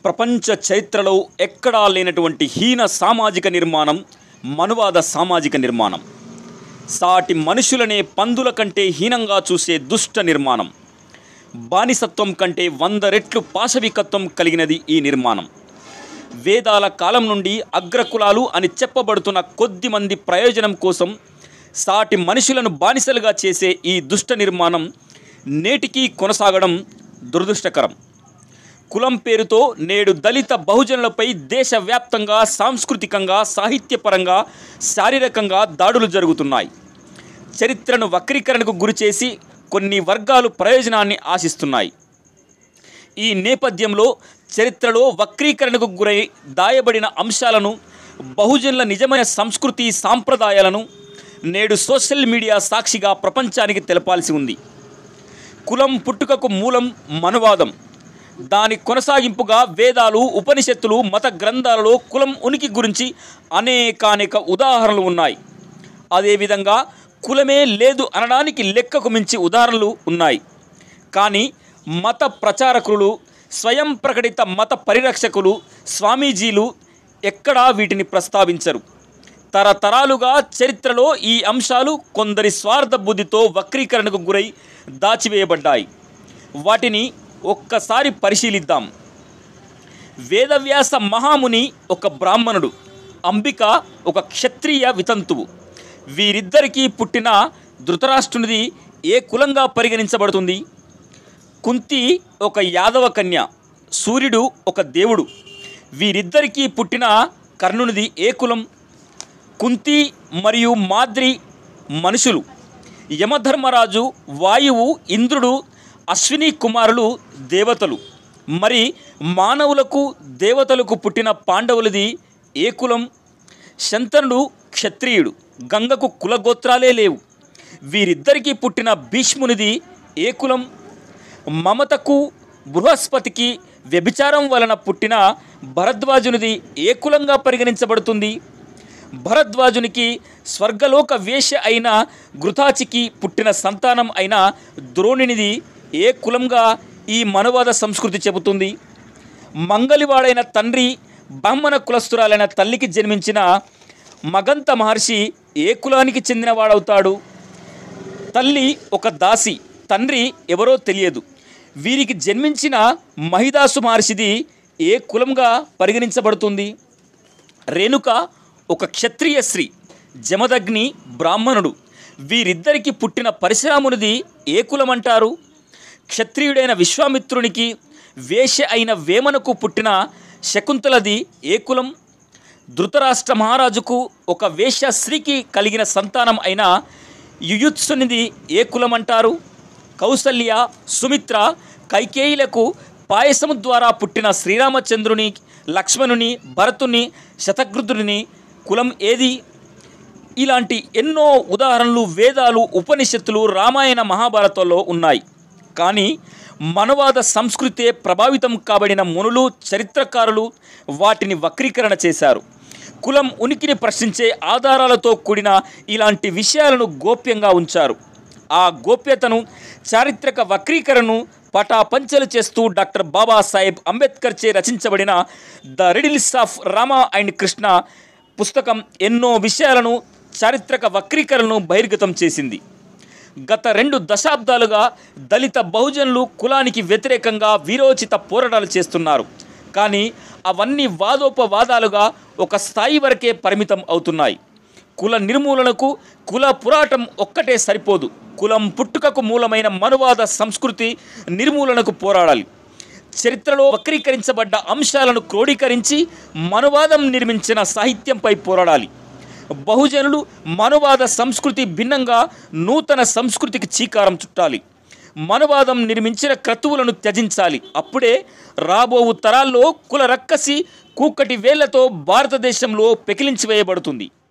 ప్రపంచ చరిత్రలో ఎక్కడా లేనటువంటి హీన సామాజిక నిర్మాణం మనువాద సామాజిక నిర్మాణం సాటి మనుషులనే పందుల కంటే హీనంగా చూసే దుష్ట నిర్మాణం బానిసత్వం కంటే వంద రెట్లు పాశవికత్వం కలిగినది ఈ నిర్మాణం వేదాల కాలం నుండి అగ్రకులాలు అని చెప్పబడుతున్న కొద్ది మంది ప్రయోజనం కోసం సాటి మనుషులను బానిసలుగా చేసే ఈ దుష్ట నిర్మాణం నేటికీ కొనసాగడం దురదృష్టకరం కులం పేరుతో నేడు దళిత బహుజనులపై దేశవ్యాప్తంగా సాంస్కృతికంగా సాహిత్యపరంగా శారీరకంగా దాడులు జరుగుతున్నాయి చరిత్రను వక్రీకరణకు గురిచేసి కొన్ని వర్గాలు ప్రయోజనాన్ని ఆశిస్తున్నాయి ఈ నేపథ్యంలో చరిత్రలో వక్రీకరణకు గురై దాయబడిన అంశాలను బహుజనుల నిజమైన సంస్కృతి సాంప్రదాయాలను నేడు సోషల్ మీడియా సాక్షిగా ప్రపంచానికి తెలపాల్సి ఉంది కులం పుట్టుకకు మూలం మనువాదం దాని కొనసాగింపుగా వేదాలు ఉపనిషత్తులు మత గ్రంథాలలో కులం ఉనికి గురించి అనేకానేక ఉదాహరణలు ఉన్నాయి అదేవిధంగా కులమే లేదు అనడానికి లెక్కకు మించి ఉదాహరణలు ఉన్నాయి కానీ మత ప్రచారకులు స్వయం ప్రకటిత మత పరిరక్షకులు స్వామీజీలు ఎక్కడా వీటిని ప్రస్తావించరు తరతరాలుగా చరిత్రలో ఈ అంశాలు కొందరి స్వార్థ బుద్ధితో వక్రీకరణకు గురై దాచివేయబడ్డాయి వాటిని ఒక్కసారి పరిశీలిద్దాం వేదవ్యాస మహాముని ఒక బ్రాహ్మణుడు అంబిక ఒక క్షత్రియ వితంతువు వీరిద్దరికీ పుట్టిన ధృతరాష్ట్రునిది ఏ కులంగా పరిగణించబడుతుంది కుంతి ఒక యాదవ కన్య సూర్యుడు ఒక దేవుడు వీరిద్దరికీ పుట్టిన కర్ణునిది ఏ కులం కుంతి మరియు మాద్రి మనుషులు యమధర్మరాజు వాయువు ఇంద్రుడు అశ్విని కుమారులు దేవతలు మరి మానవులకు దేవతలకు పుట్టిన పాండవులది ఏ కులం శంతనుడు క్షత్రియుడు గంగకు కులగోత్రాలే లేవు వీరిద్దరికీ పుట్టిన భీష్మునిది ఏ కులం మమతకు బృహస్పతికి వ్యభిచారం వలన పుట్టిన భరద్వాజునిది ఏ కులంగా పరిగణించబడుతుంది భరద్వాజునికి స్వర్గలోక వేష అయిన ఘృతాచికి పుట్టిన సంతానం అయిన ద్రోణునిది ఏ కులంగా ఈ మనవాద సంస్కృతి చెబుతుంది మంగలివాడైన తండ్రి బ్రాహ్మణ కులస్తురాలైన తల్లికి జన్మించిన మగంత మహర్షి ఏ కులానికి చెందినవాడవుతాడు తల్లి ఒక దాసి తండ్రి ఎవరో తెలియదు వీరికి జన్మించిన మహిదాసు మహర్షిది ఏ కులంగా పరిగణించబడుతుంది రేణుక ఒక క్షత్రియ స్త్రీ జమదగ్ని బ్రాహ్మణుడు వీరిద్దరికి పుట్టిన పరశురామునిది ఏ కులం అంటారు క్షత్రియుడైన విశ్వామిత్రునికి వేష అయిన వేమనకు పుట్టిన శకుంతలది ఏ కులం ధృతరాష్ట్ర మహారాజుకు ఒక వేశ్య స్త్రీకి కలిగిన సంతానం అయిన యుయుత్సునిది ఏ కులం అంటారు కౌసల్య సుమిత్ర కైకేయులకు పాయసము ద్వారా పుట్టిన శ్రీరామచంద్రుని లక్ష్మణుని భరతుని శతగృతుని కులం ఏది ఇలాంటి ఎన్నో ఉదాహరణలు వేదాలు ఉపనిషత్తులు రామాయణ మహాభారతంలో ఉన్నాయి కానీ మనవాద సంస్కృతే ప్రభావితం కాబడిన మునులు చరిత్రకారులు వాటిని వక్రీకరణ చేశారు కులం ఉనికిని ప్రశ్నించే ఆధారాలతో కూడిన ఇలాంటి విషయాలను గోప్యంగా ఉంచారు ఆ గోప్యతను చారిత్రక వక్రీకరణను పటాపంచలు చేస్తూ డాక్టర్ బాబాసాహెబ్ అంబేద్కర్ చే రచించబడిన the riddles of Rama and Krishna పుస్తకం ఎన్నో విషయాలను చారిత్రక వక్రీకరణను బహిర్గతం చేసింది గత రెండు దశాబ్దాలుగా దళిత బహుజనులు కులానికి వ్యతిరేకంగా వీరోచిత పోరాటాలు చేస్తున్నారు కానీ అవన్నీ వాదోపవాదాలుగా ఒక స్థాయి వరకే పరిమితం అవుతున్నాయి కుల నిర్మూలనకు కుల పురాటం ఒక్కటే సరిపోదు కులం పుట్టుకకు మూలమైన మనువాద సంస్కృతి నిర్మూలనకు పోరాడాలి చరిత్రలో వక్రీకరించబడ్డ అంశాలను క్రోడీకరించి మనువాదం నిర్మించిన సాహిత్యంపై పోరాడాలి బహుజనులు మనువాద సంస్కృతి భిన్నంగా నూతన సంస్కృతికి చీకారం చుట్టాలి మనువాదం నిర్మించిన క్రతువులను త్యజించాలి అప్పుడే రాబోవు తరాల్లో కుల రక్కసి కూకటి వేళ్లతో భారతదేశంలో పెకిలించి వేయబడుతుంది